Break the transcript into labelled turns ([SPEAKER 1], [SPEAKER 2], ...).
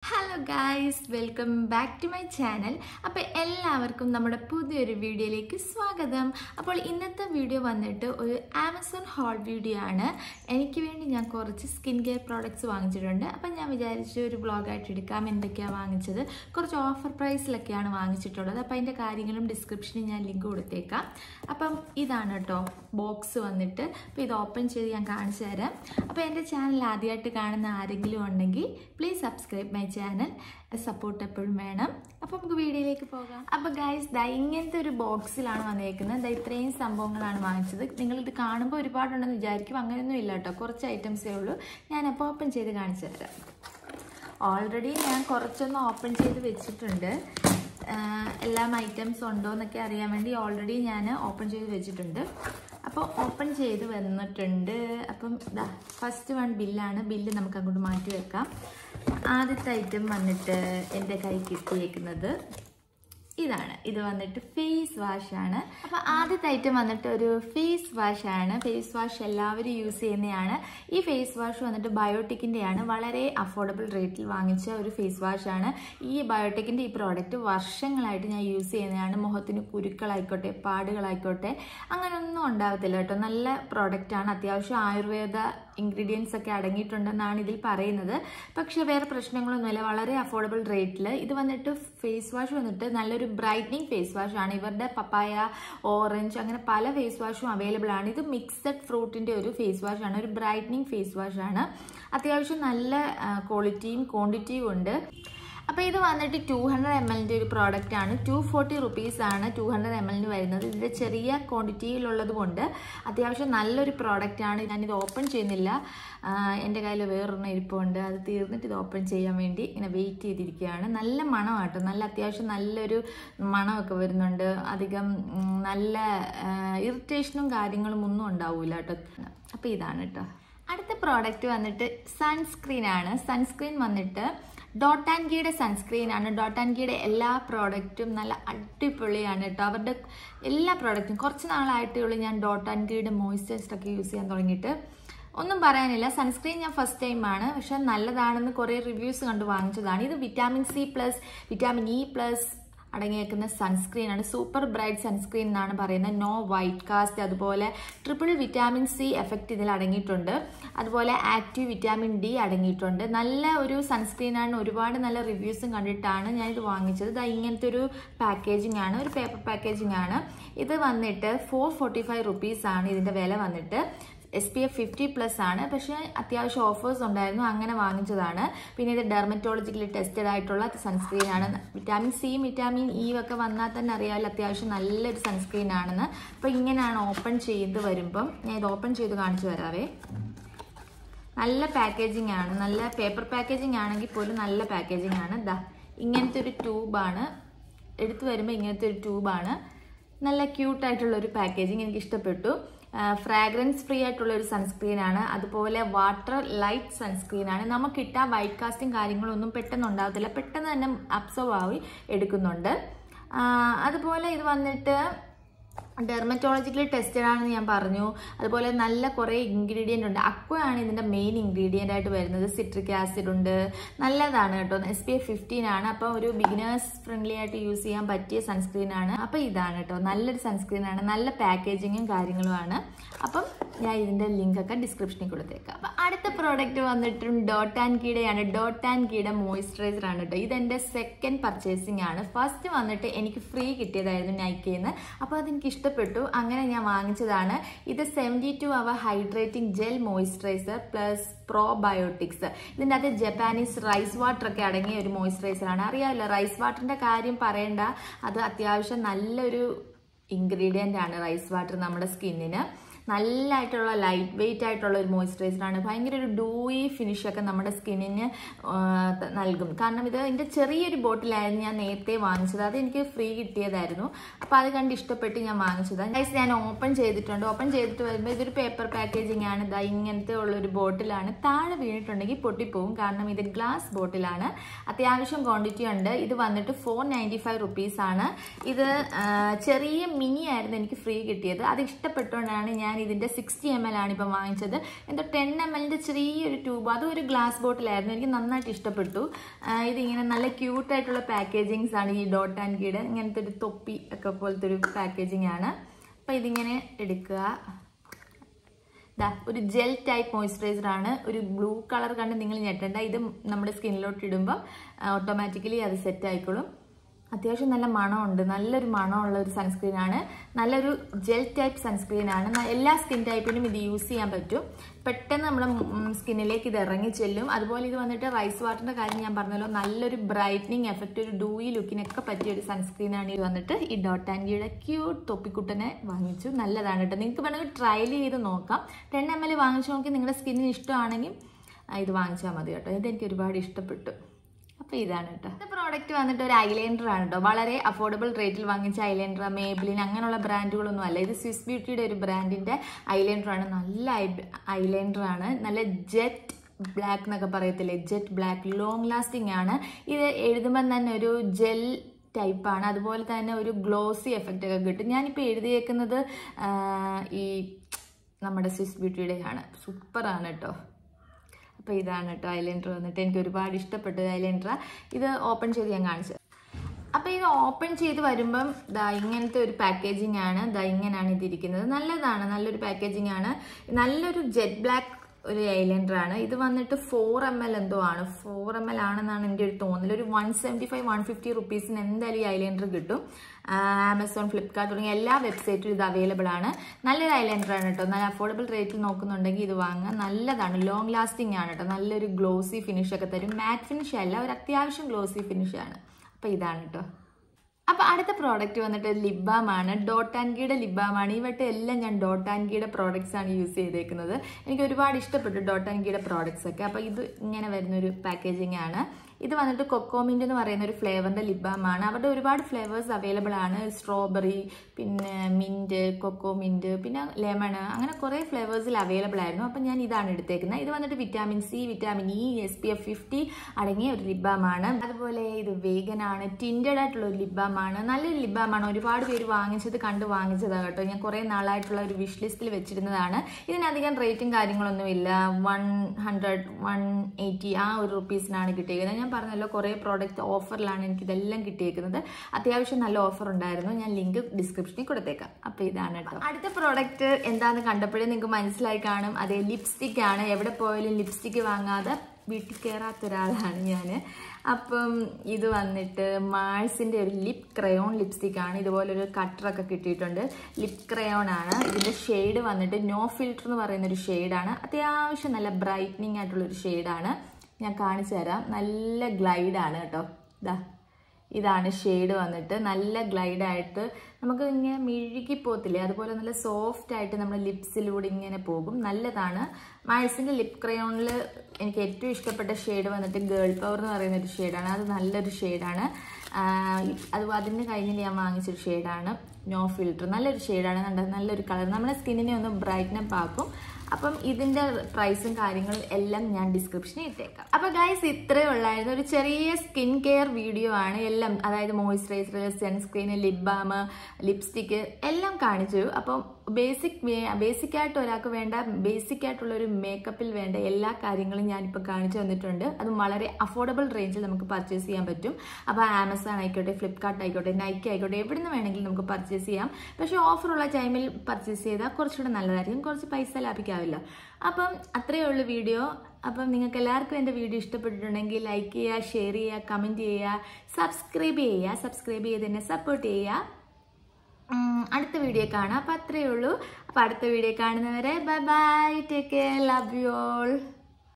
[SPEAKER 1] hello guys welcome back to my channel അപ്പോൾ എല്ലാവർക്കും നമ്മുടെ പുതിയൊരു വീഡിയോയിലേക്ക് സ്വാഗതം അപ്പോൾ ഇന്നത്തെ വീഡിയോ വന്നിട്ട് ഒരു ആമസോൺ ഹോൾ വീഡിയോ ആണ് എനിക്ക് വേണ്ടി ഞാൻ കുറച്ച് സ്കിൻ കെയർ പ്രോഡക്റ്റ്സ് വാങ്ങിച്ചിട്ടുണ്ട് അപ്പം ഞാൻ വിചാരിച്ചു ഒരു ബ്ലോഗായിട്ട് എടുക്കാം എന്തൊക്കെയാണ് വാങ്ങിച്ചത് കുറച്ച് ഓഫർ പ്രൈസിലൊക്കെയാണ് വാങ്ങിച്ചിട്ടുള്ളത് അപ്പോൾ അതിൻ്റെ കാര്യങ്ങളും ഡിസ്ക്രിപ്ഷനിൽ ഞാൻ ലിങ്ക് കൊടുത്തേക്കാം അപ്പം ഇതാണ് കേട്ടോ ബോക്സ് വന്നിട്ട് അപ്പോൾ ഇത് ഓപ്പൺ ചെയ്ത് ഞാൻ കാണിച്ചു തരാം അപ്പോൾ എൻ്റെ ചാനൽ ആദ്യമായിട്ട് കാണുന്ന ആരെങ്കിലും ഉണ്ടെങ്കിൽ please subscribe my channel support എപ്പോഴും വേണം അപ്പോൾ നമുക്ക് വീഡിയോയിലേക്ക് പോകാം അപ്പോൾ ഗൈസ് ദാ ഇങ്ങനത്തെ ഒരു ബോക്സിലാണ് വന്നേക്കുന്നത് ദാ ഇത്രയും സംഭവങ്ങളാണ് വാങ്ങിച്ചത് നിങ്ങളിത് കാണുമ്പോൾ ഒരുപാടുണ്ടെന്ന് വിചാരിക്കും അങ്ങനെയൊന്നും ഇല്ല കേട്ടോ കുറച്ച് ഐറ്റംസേ ഉള്ളൂ ഞാനപ്പോൾ ഓപ്പൺ ചെയ്ത് കാണിച്ചു തരാം ഓൾറെഡി ഞാൻ കുറച്ചൊന്ന് ഓപ്പൺ ചെയ്ത് വെച്ചിട്ടുണ്ട് ആഹ് എല്ലാം ഐറ്റംസ് ഉണ്ടോ എന്നൊക്കെ അറിയാൻ വേണ്ടി ഓൾറെഡി ഞാൻ ഓപ്പൺ ചെയ്ത് വെച്ചിട്ടുണ്ട് അപ്പോൾ ഓപ്പൺ ചെയ്ത് വന്നിട്ടുണ്ട് അപ്പം ഇതാ ഫസ്റ്റ് വൺ ബില്ലാണ് ബില്ല് നമുക്ക് അങ്ങോട്ട് മാറ്റി വെക്കാം ആദ്യത്തെ ഐറ്റം വന്നിട്ട് എൻ്റെ കൈ കിട്ടിയേക്കുന്നത് ഇതാണ് ഇത് വന്നിട്ട് ഫേസ് വാഷ് ആണ് അപ്പൊ ആദ്യത്തെ ഐറ്റം വന്നിട്ട് ഒരു ഫേസ് വാഷ് ആണ് ഫേസ് വാഷ് എല്ലാവരും യൂസ് ചെയ്യുന്നതാണ് ഈ ഫേസ് വാഷ് വന്നിട്ട് ബയോട്ടിക്കിന്റെ ആണ് വളരെ അഫോർഡബിൾ റേറ്റിൽ വാങ്ങിച്ച ഒരു ഫേസ് വാഷ് ആണ് ഈ ബയോട്ടിക്കിന്റെ ഈ പ്രോഡക്റ്റ് വർഷങ്ങളായിട്ട് ഞാൻ യൂസ് ചെയ്യുന്നതാണ് മുഖത്തിന് കുരുക്കളായിക്കോട്ടെ പാടുകളായിക്കോട്ടെ അങ്ങനെയൊന്നും ഉണ്ടാവത്തില്ല കേട്ടോ നല്ല പ്രോഡക്റ്റ് ആണ് അത്യാവശ്യം ആയുർവേദ ഇൻഗ്രീഡിയൻസ് ഒക്കെ അടങ്ങിയിട്ടുണ്ടെന്നാണ് ഇതിൽ പറയുന്നത് പക്ഷേ വേറെ പ്രശ്നങ്ങളൊന്നുമില്ല വളരെ അഫോർഡബിൾ റേറ്റിൽ ഇത് വന്നിട്ട് ഫേസ് വാഷ് വന്നിട്ട് നല്ലൊരു ബ്രൈറ്റനിങ് ഫേസ് വാഷ് ആണ് ഇവരുടെ പപ്പായ ഓറഞ്ച് അങ്ങനെ പല ഫേസ് വാഷും അവൈലബിൾ ആണ് ഇത് മിക്സഡ് ഫ്രൂട്ടിന്റെ ഒരു ഫേസ് വാഷ് ആണ് ഒരു ബ്രൈറ്റനിങ് ഫേസ് വാഷ് ആണ് അത്യാവശ്യം നല്ല ക്വാളിറ്റിയും ക്വാണ്ടിറ്റിയും ഉണ്ട് അപ്പോൾ ഇത് വന്നിട്ട് ടു ഹൺഡ്രഡ് എം എല്ലിൻ്റെ ഒരു പ്രോഡക്റ്റ് ആണ് ടു ഫോർട്ടി റുപ്പീസ് ആണ് ടു ഹൺഡ്രഡ് എം എല്ലിന് വരുന്നത് ഇതിൻ്റെ ചെറിയ ക്വാണ്ടിറ്റിയിലുള്ളത് കൊണ്ട് അത്യാവശ്യം നല്ലൊരു പ്രോഡക്റ്റ് ആണ് ഞാനിത് ഓപ്പൺ ചെയ്യുന്നില്ല എൻ്റെ കയ്യിൽ വേറൊരെണ്ണം ഇരിപ്പുണ്ട് അത് തീർന്നിട്ട് ഇത് ഓപ്പൺ ചെയ്യാൻ വേണ്ടി ഇങ്ങനെ വെയിറ്റ് ചെയ്തിരിക്കുകയാണ് നല്ല മണമാട്ടോ നല്ല അത്യാവശ്യം നല്ലൊരു മണമൊക്കെ വരുന്നുണ്ട് അധികം ഉം, നല്ല ഇറിറ്റേഷനും കാര്യങ്ങളും ഒന്നും ഉണ്ടാവില്ല കേട്ടോ അപ്പോൾ ഇതാണ് കേട്ടോ അടുത്ത പ്രോഡക്റ്റ് വന്നിട്ട് സൺസ്ക്രീൻ ആണ് സൺസ്ക്രീൻ വന്നിട്ട് ഡോട്ട് ആൻഡ് ഗീയുടെ സൺസ്ക്രീൻ ആണ് ഡോട്ട് ആൻഡ് ഗീയുടെ എല്ലാ പ്രോഡക്റ്റും നല്ല അടിപൊളിയാണ് കേട്ടോ അവരുടെ എല്ലാ പ്രോഡക്റ്റും കുറച്ച് നാളായിട്ടേ ഉള്ളൂ ഞാൻ ഡോട്ട് ആൻഡ് ഗീയുടെ മോയ്സ്ചറൈസർ ഒക്കെ യൂസ് ചെയ്യാൻ തുടങ്ങിയിട്ട് ഒന്നും പറയാനില്ല സൺസ്ക്രീൻ ഞാൻ ഫസ്റ്റ് ടൈം ആണ് പക്ഷെ നല്ലതാണെന്ന് കുറേ റിവ്യൂസ് കണ്ട് വാങ്ങിച്ചതാണ് ഇത് vitamin C plus vitamin E plus അടങ്ങിയേക്കുന്ന സൺസ്ക്രീൻ ആണ് സൂപ്പർ ബ്രൈറ്റ് സൺസ്ക്രീൻ എന്നാണ് പറയുന്നത് നോ വൈറ്റ് കാസ്റ്റ് അതുപോലെ ട്രിപ്പിൾ വിറ്റാമിൻ സി എഫക്റ്റ് ഇതിൽ അടങ്ങിയിട്ടുണ്ട് അതുപോലെ ആക്റ്റീവ് വിറ്റാമിൻ ഡി അടങ്ങിയിട്ടുണ്ട് നല്ല ഒരു സൺസ്ക്രീൻ ആണ് ഒരുപാട് നല്ല റിവ്യൂസും കണ്ടിട്ടാണ് ഞാൻ ഇത് വാങ്ങിച്ചത് ഇതാ ഇങ്ങനത്തെ ഒരു പാക്കേജിംഗ് ആണ് ഒരു പേപ്പർ പാക്കേജിംഗ് ആണ് ഇത് വന്നിട്ട് ഫോർ ഫോർട്ടി ഫൈവ് റുപ്പീസ് ആണ് ഇതിന്റെ വില വന്നിട്ട് S P F fifty plus ആണ് പക്ഷേ അത്യാവശ്യം ഓഫേഴ്സ് ഉണ്ടായിരുന്നു അങ്ങനെ വാങ്ങിച്ചതാണ് പിന്നെ ഇത് ഡെർമറ്റോളജിക്കലി ടെസ്റ്റഡ് ആയിട്ടുള്ള സൺസ്ക്രീൻ ആണ് വിറ്റാമിൻ സി വിറ്റാമിൻ ഇ ഒക്കെ വന്നാൽ തന്നെ അറിയാമല്ലോ അത്യാവശ്യം നല്ലൊരു സൺസ്ക്രീൻ ആണെന്ന് അപ്പോൾ ഇങ്ങനെയാണ് ഓപ്പൺ ചെയ്ത് വരുമ്പം ഞാൻ ഇത് ഓപ്പൺ ചെയ്ത് കാണിച്ചു തരാവേ നല്ല പാക്കേജിംഗ് ആണ് നല്ല പേപ്പർ പാക്കേജിംഗ് ആണെങ്കിൽ പോലും നല്ല പാക്കേജിംഗ് ആണ് ദാ ഇങ്ങനത്തെ ഒരു ട്യൂബാണ് എടുത്തു വരുമ്പോൾ ഇങ്ങനത്തെ ഒരു ട്യൂബാണ് നല്ല ക്യൂട്ടായിട്ടുള്ള ഒരു പാക്കേജിങ് എനിക്ക് ഇഷ്ടപ്പെട്ടു ഫ്രാഗ്രൻസ് ഫ്രീ ആയിട്ടുള്ള ഒരു സൺസ്ക്രീൻ ആണ് അതുപോലെ വാട്ടർ ലൈറ്റ് സൺസ്ക്രീൻ ആണ് നമുക്ക് ഇട്ടാൽ വൈറ്റ് കാസ്റ്റും കാര്യങ്ങളൊന്നും പെട്ടെന്ന് ഉണ്ടാകത്തില്ല പെട്ടെന്ന് തന്നെ അബ്സർവ് ആയി എടുക്കുന്നുണ്ട് ആ, അതുപോലെ ഇത് വന്നിട്ട് ഡെർമറ്റോളജിക്കലി ടെസ്റ്റഡ് ആണെന്ന് ഞാൻ പറഞ്ഞു അതുപോലെ നല്ല കുറേ ഇൻഗ്രീഡിയൻ്റ് ഉണ്ട് അക്വ ആണ് ഇതിൻ്റെ മെയിൻ ഇൻഗ്രീഡിയൻ്റ് ആയിട്ട് വരുന്നത് സിട്രിക് ആസിഡ് ഉണ്ട് നല്ലതാണ് കേട്ടോ എസ് പി എഫ് ഫിഫ്റ്റീൻ ആണ് അപ്പോൾ ഒരു ബിഗിനേഴ്സ് ഫ്രണ്ട്ലി ആയിട്ട് യൂസ് ചെയ്യാൻ പറ്റിയ സൺസ്ക്രീൻ ആണ് അപ്പോൾ ഇതാണ് കേട്ടോ നല്ലൊരു സൺസ്ക്രീൻ ആണ് നല്ല പാക്കേജിങ്ങും കാര്യങ്ങളുമാണ് അപ്പം ഞാൻ ഇതിൻ്റെ ലിങ്ക് ഒക്കെ ഡിസ്ക്രിപ്ഷനിൽ കൊടുത്തേക്കാം അപ്പം അടുത്ത പ്രോഡക്റ്റ് വന്നിട്ടും ഡോട്ട് ആൻഡ് കീടയാണ് ഡോട്ട് ആൻഡ് കീട മോയ്സ്ചറൈസർ ആണ് കേട്ടോ ഇതെൻ്റെ സെക്കൻഡ് പർച്ചേസിങ് ആണ് ഫസ്റ്റ് വന്നിട്ട് എനിക്ക് ഫ്രീ കിട്ടിയതായിരുന്നു നൈക്കയിൽ നിന്ന് അപ്പോൾ അതെനിക്ക് ഇഷ്ടപ്പെട്ടു അങ്ങനെ ഞാൻ വാങ്ങിച്ചതാണ് ഇത് seventy two hour hydrating gel moisturiser plus probiotics ഇതിൻ്റെ അകത്ത് ജപ്പാനീസ് റൈസ് വാട്ടർ ഒക്കെ അടങ്ങിയ ഒരു മോയ്സ്ചറൈസർ ആണ് അറിയാമല്ലോ റൈസ് വാട്ടറിന്റെ കാര്യം പറയണ്ട അത് അത്യാവശ്യം നല്ലൊരു ഇൻഗ്രീഡിയൻ്റ് ആണ് റൈസ് വാട്ടർ നമ്മുടെ സ്കിന്നിന് നല്ലതായിട്ടുള്ള ലൈറ്റ് വെയിറ്റ് ആയിട്ടുള്ള ഒരു മോയ്സ്ചറൈസർ ആണ് ഭയങ്കര ഒരു ഡൂയി ഫിനിഷ് ഒക്കെ നമ്മുടെ സ്കിന്നിന് നൽകും കാരണം ഇത് ഇതിൻ്റെ ചെറിയൊരു ബോട്ടിലായിരുന്നു ഞാൻ നേരത്തെ വാങ്ങിച്ചത് അത് എനിക്ക് ഫ്രീ കിട്ടിയതായിരുന്നു അപ്പോൾ അത് കണ്ട് ഇഷ്ടപ്പെട്ട് ഞാൻ വാങ്ങിച്ചതാണ് ഗൈസ് ഞാൻ ഓപ്പൺ ചെയ്തിട്ടുണ്ട് ഓപ്പൺ ചെയ്തിട്ട് വരുമ്പോൾ ഇതൊരു പേപ്പർ പാക്കേജിംഗ് ആണ് ഇതാ ഇങ്ങനത്തെ ഉള്ളൊരു ബോട്ടിലാണ് താഴെ വീണിട്ടുണ്ടെങ്കിൽ പൊട്ടിപ്പോവും കാരണം ഇത് ഗ്ലാസ് ബോട്ടിലാണ് അത്യാവശ്യം ക്വാണ്ടിറ്റി ഉണ്ട് ഇത് വന്നിട്ട് ഫോർ നയൻറ്റി ഫൈവ് റുപ്പീസ് ആണ് ഇത് ആ, ചെറിയ മിനി ആയിരുന്നു എനിക്ക് ഫ്രീ കിട്ടിയത് അത് ഇഷ്ടപ്പെട്ടുകൊണ്ടാണ് ഞാൻ ഞാൻ ഇതിൻ്റെ സിക്സ്റ്റി എം എൽ ആണ് ഇപ്പം വാങ്ങിച്ചത് എന്തോ ടെൻ എം എല്ലിൻ്റെ ചെറിയൊരു ട്യൂബ് അതും ഒരു ഗ്ലാസ് ബോട്ടിലായിരുന്നു എനിക്ക് നന്നായിട്ട് ഇഷ്ടപ്പെട്ടു ആ, ഇതിങ്ങനെ നല്ല ക്യൂട്ടായിട്ടുള്ള പാക്കേജിങ്സ് ആണ് ഈ ഡോട്ട് ആൻഡ് കീയുടെ ഇങ്ങനത്തെ ഒരു തൊപ്പി ഒക്കെ പോലത്തെ ഒരു പാക്കേജിങ് ആണ് അപ്പം ഇതിങ്ങനെ എടുക്കുക ദാ ഒരു ജെൽ ടൈപ്പ് മോയ്സ്ചറൈസർ ആണ് ഒരു ബ്ലൂ കളർ കണ്ട് നിങ്ങൾ ഞെട്ടണ്ട ഇത് നമ്മുടെ സ്കിന്നിലോട്ട് ഇടുമ്പോൾ ഓട്ടോമാറ്റിക്കലി അത് സെറ്റ് ആയിക്കോളും അത്യാവശ്യം നല്ല മണമുണ്ട് നല്ലൊരു മണമുള്ള ഒരു സൺസ്ക്രീൻ ആണ് നല്ലൊരു ജെൽ ടൈപ്പ് സൺസ്ക്രീൻ ആണ് ന- എല്ലാ സ്കിൻ ടൈപ്പിനും ഇത് യൂസ് ചെയ്യാൻ പറ്റും പെട്ടെന്ന് നമ്മുടെ സ്കിന്നിലേക്ക് ഇത് ഇറങ്ങി ചെല്ലും അതുപോലെ ഇത് വന്നിട്ട് റൈസ് വാട്ടറിന്റെ കാര്യം ഞാൻ പറഞ്ഞല്ലോ നല്ലൊരു ബ്രൈറ്റനിങ് എഫക്റ്റ് ഒരു ഡൂയി ലുക്കിനൊക്കെ പറ്റിയ ഒരു സൺസ്ക്രീൻ ആണ് ഇത് വന്നിട്ട് ഈ ഡോട്ട് ആൻഡ് ഗിയുടെ ക്യൂട്ട് തൊപ്പിക്കുട്ടനെ വാങ്ങിച്ചു നല്ലതാണ് കേട്ടോ നിങ്ങൾക്ക് വേണമെങ്കിൽ ട്രയൽ ചെയ്ത് നോക്കാം ടെൻ എം എൽ വാങ്ങിച്ചു നോക്കി നിങ്ങളുടെ സ്കിന്നിന് ഇഷ്ടമാണെങ്കിൽ ആ, ഇത് വാങ്ങിച്ചാൽ മതി കേട്ടോ ഇതെനിക്ക് ഒരുപാട് ഇഷ്ടപ്പെട്ടു അപ്പോൾ ഇതാണ് കേട്ടോ ഇത് പ്രോഡക്റ്റ് വന്നിട്ട് ഒരു ഐലൈനർ ആണ് കേട്ടോ വളരെ അഫോർഡബിൾ റേറ്റിൽ വാങ്ങിച്ച ഐലൈനർ മേബിലിൻ അങ്ങനെയുള്ള ബ്രാൻഡുകളൊന്നും അല്ല ഇത് സ്വിസ് ബ്യൂട്ടിയുടെ ഒരു ബ്രാൻഡിന്റെ ഐലൈനർ ആണ് നല്ല ഐലൈനർ ആണ് നല്ല ജെറ്റ് ബ്ലാക്ക് എന്നൊക്കെ പറയത്തില്ലേ ജെറ്റ് ബ്ലാക്ക് ലോങ് ലാസ്റ്റിംഗ് ആണ് ഇത് എഴുതുമ്പോൾ തന്നെ ഒരു ജെൽ ടൈപ്പാണ് അതുപോലെ തന്നെ ഒരു ഗ്ലോസി എഫക്റ്റ് ഒക്കെ കിട്ടും ഞാനിപ്പോൾ എഴുതിയേക്കുന്നത് ആ, ഈ നമ്മുടെ സ്വിസ് ബ്യൂട്ടിയുടെയാണ് സൂപ്പറാണ് കേട്ടോ അപ്പോൾ ഇതാണ് കേട്ടോ ഐലൈനർ വന്നിട്ട് എനിക്ക് ഒരുപാട് ഇഷ്ടപ്പെട്ടു ഐലൈനർ ഇത് ഓപ്പൺ ചെയ്ത് ഞാൻ കാണിച്ചത് അപ്പോൾ ഇത് ഓപ്പൺ ചെയ്ത് വരുമ്പം ദാ ഇങ്ങനത്തെ ഒരു പാക്കേജിംഗ് ആണ് ദാ ഇങ്ങനെയാണ് ഇതിരിക്കുന്നത് നല്ലതാണ് നല്ലൊരു പാക്കേജിംഗ് ആണ് നല്ലൊരു ജെറ്റ് ബ്ലാക്ക് ഒരു ഐലൈനർ ആണ് ഇത് വന്നിട്ട് ഫോർ എം എൽ എന്തോ ആണ് ഫോർ എം എൽ ആണെന്നാണ് എൻ്റെ ഒരു തോന്നൽ ഒരു one seventy five one fifty റുപ്പീസിന് എന്തായാലും ഈ ഐലൈനർ കിട്ടും ആമസോൺ ഫ്ലിപ്കാർട്ട് തുടങ്ങിയ എല്ലാ വെബ്സൈറ്റിലും ഇത് അവൈലബിൾ ആണ് നല്ലൊരു ഐലൈനർ ആണ് കേട്ടോ നല്ല അഫോർഡബിൾ റേറ്റിൽ നോക്കുന്നുണ്ടെങ്കിൽ ഇത് വാങ്ങാൻ നല്ലതാണ് ലോങ് ലാസ്റ്റിംഗ് ആണ് കേട്ടോ നല്ലൊരു ഗ്ലോസി ഫിനിഷ് ഒക്കെ തരും മാറ്റ് ഫിനിഷ് അല്ല ഒരു അത്യാവശ്യം ഗ്ലോസി ഫിനിഷ് ആണ് അപ്പോൾ ഇതാണ് കേട്ടോ അപ്പോൾ അടുത്ത പ്രോഡക്റ്റ് വന്നിട്ട് ലിപ് ബാം ആണ് ഡോട്ട് ആൻഡ് ഗീയുടെ ലിപ് ബാം ആണ് ഈ വട്ടം എല്ലാം ഞാൻ ഡോട്ട് ആൻഡ് ഗീയുടെ പ്രോഡക്റ്റ്സ് ആണ് യൂസ് ചെയ്തേക്കുന്നത് എനിക്ക് ഒരുപാട് ഇഷ്ടപ്പെട്ടു ഡോട്ട് ആൻഡ് ഗീയുടെ പ്രോഡക്റ്റ്സ് ഒക്കെ അപ്പോൾ ഇത് ഇങ്ങനെ വരുന്ന ഒരു പാക്കേജിംഗ് ആണ് ഇത് വന്നിട്ട് കൊക്കോമിൻ്റ് എന്ന് പറയുന്ന ഒരു ഫ്ലേവറിന്റെ ലിപ് ബാം ആണ് അവരുടെ ഒരുപാട് ഫ്ലേവേഴ്സ് അവൈലബിൾ ആണ് സ്ട്രോബെറി പിന്നെ മിൻറ്റ് കൊക്കോ മിൻറ്റ് പിന്നെ ലെമൺ അങ്ങനെ കുറേ ഫ്ലേവേഴ്സിൽ അവൈലബിൾ ആയിരുന്നു അപ്പം ഞാൻ ഇതാണ് എടുത്തേക്കുന്നത് ഇത് വന്നിട്ട് vitamin C vitamin E S P F fifty അടങ്ങിയ ഒരു ലിപ് ബാം ആണ് അതുപോലെ ഇത് വേഗൻ ആണ് ടിൻഡഡ് ആയിട്ടുള്ള ഒരു ലിപ് ബാം ആണ് നല്ലൊരു ലിപ് ബാം ആണ് ഒരുപാട് പേര് വാങ്ങിച്ചത് കണ്ട് വാങ്ങിച്ചതാണ് കേട്ടോ ഞാൻ കുറേ നാളായിട്ടുള്ള ഒരു വിഷ് ലിസ്റ്റിൽ വെച്ചിരുന്നതാണ് ഇതിനധികം റേറ്റും കാര്യങ്ങളൊന്നുമില്ല വൺ ഹൺഡ്രഡ് വൺ എയ്റ്റി ആ ഒരു റുപ്പീസിനാണ് കിട്ടിയിരിക്കുന്നത് ഞാൻ പറഞ്ഞല്ലോ കുറേ പ്രോഡക്റ്റ് ഓഫറിലാണ് എനിക്ക് ഇതെല്ലാം കിട്ടിയേക്കുന്നത് അത്യാവശ്യം നല്ല ഓഫർ ഉണ്ടായിരുന്നു ഞാൻ ലിങ്ക് ഡിസ്ക്രിപ്ഷനിൽ കൊടുത്തേക്കാം അപ്പോൾ ഇതാണ് കേട്ടോ അടുത്ത പ്രോഡക്റ്റ് എന്താണെന്ന് കണ്ടപ്പോഴേ നിങ്ങൾക്ക് മനസ്സിലായി കാണും അതേ ലിപ്സ്റ്റിക് ആണ് എവിടെ പോയാലും ലിപ്സ്റ്റിക് വാങ്ങാതെ വീട്ടിൽ കയറാത്ത ഒരാളാണ് ഞാൻ അപ്പം ഇത് വന്നിട്ട് മാൾസിൻ്റെ ഒരു ലിപ് ക്രയോൺ ലിപ്സ്റ്റിക് ആണ് ഇതുപോലെ ഒരു കട്ടറൊക്കെ കിട്ടിയിട്ടുണ്ട് ലിപ് ക്രയോൺ ആണ് ഇതിൻ്റെ ഷെയ്ഡ് വന്നിട്ട് നോ ഫിൽറ്റർ എന്ന് പറയുന്ന ഒരു ഷെയ്ഡാണ് അത്യാവശ്യം നല്ല ബ്രൈറ്റനിങ് ആയിട്ടുള്ള ഒരു ഷെയ്ഡാണ് ഞാൻ കാണിച്ചു തരാം നല്ല ഗ്ലൈഡാണ് കേട്ടോ ഇതാ ഇതാണ് ഷെയ്ഡ് വന്നിട്ട് നല്ല ഗ്ലൈഡായിട്ട് നമുക്ക് ഇങ്ങനെ മിഴുകി പോകത്തില്ലേ അതുപോലെ നല്ല സോഫ്റ്റ് ആയിട്ട് നമ്മുടെ ലിപ്സിലൂടെ ഇങ്ങനെ പോകും നല്ലതാണ് മാഴ്സിൻ്റെ ലിപ് ക്രയോണിൽ എനിക്ക് ഏറ്റവും ഇഷ്ടപ്പെട്ട ഷെയ്ഡ് വന്നിട്ട് ഗേൾ പവർ എന്ന് പറയുന്ന ഒരു ഷെയ്ഡാണ് അത് നല്ലൊരു ഷെയ്ഡാണ് അത് അതിന് കഴിഞ്ഞിട്ട് ഞാൻ വാങ്ങിച്ചൊരു ഷെയ്ഡാണ് നോ ഫിൽറ്റർ നല്ലൊരു ഷെയ്ഡാണ് നല്ല നല്ലൊരു കളർ നമ്മുടെ സ്കിന്നിനെ ഒന്ന് ബ്രൈറ്റ്നപ്പ് ആക്കും അപ്പം ഇതിന്റെ പ്രൈസും കാര്യങ്ങളും എല്ലാം ഞാൻ ഡിസ്ക്രിപ്ഷനിൽ ഇട്ടേക്കാം അപ്പൊ ഗൈസ് ഇത്രയേ ഉള്ളായിരുന്നു ഒരു ചെറിയ സ്കിൻ കെയർ വീഡിയോ ആണ് എല്ലാം അതായത് moisturiser sunscreen lip balm lipstick എല്ലാം കാണിച്ചു അപ്പം ബേസിക് ബേസിക് ആയിട്ട് ഒരാൾക്ക് വേണ്ട ബേസിക് ആയിട്ടുള്ള ഒരു മേക്കപ്പിൽ വേണ്ട എല്ലാ കാര്യങ്ങളും ഞാനിപ്പോൾ കാണിച്ചു തന്നിട്ടുണ്ട് അതും വളരെ അഫോർഡബിൾ റേഞ്ചിൽ നമുക്ക് പർച്ചേസ് ചെയ്യാൻ പറ്റും അപ്പോൾ ആമസോൺ ആയിക്കോട്ടെ ഫ്ലിപ്കാർട്ട് ആയിക്കോട്ടെ നൈക്കി ആയിക്കോട്ടെ എവിടെ നിന്ന് വേണമെങ്കിലും നമുക്ക് പർച്ചേസ് ചെയ്യാം പക്ഷേ ഓഫറുള്ള ടൈമിൽ പർച്ചേസ് ചെയ്താൽ കുറച്ചുകൂടെ നല്ലതായിരിക്കും കുറച്ച് പൈസ ലാഭിക്കാവില്ല അപ്പം അത്രയേ ഉള്ളൂ വീഡിയോ അപ്പം നിങ്ങൾക്ക് എല്ലാവർക്കും എൻ്റെ വീഡിയോ ഇഷ്ടപ്പെട്ടിട്ടുണ്ടെങ്കിൽ ലൈക്ക് ചെയ്യുക ഷെയർ ചെയ്യുക കമൻറ്റ് ചെയ്യുക സബ്സ്ക്രൈബ് ചെയ്യുക സബ്സ്ക്രൈബ് ചെയ്ത് എന്നെ സപ്പോർട്ട് ചെയ്യുക ഉം, അടുത്ത വീഡിയോ കാണാം അപ്പം അത്രയേ ഉള്ളൂ അപ്പം അടുത്ത വീഡിയോ കാണുന്നവരെ bye bye take care love you all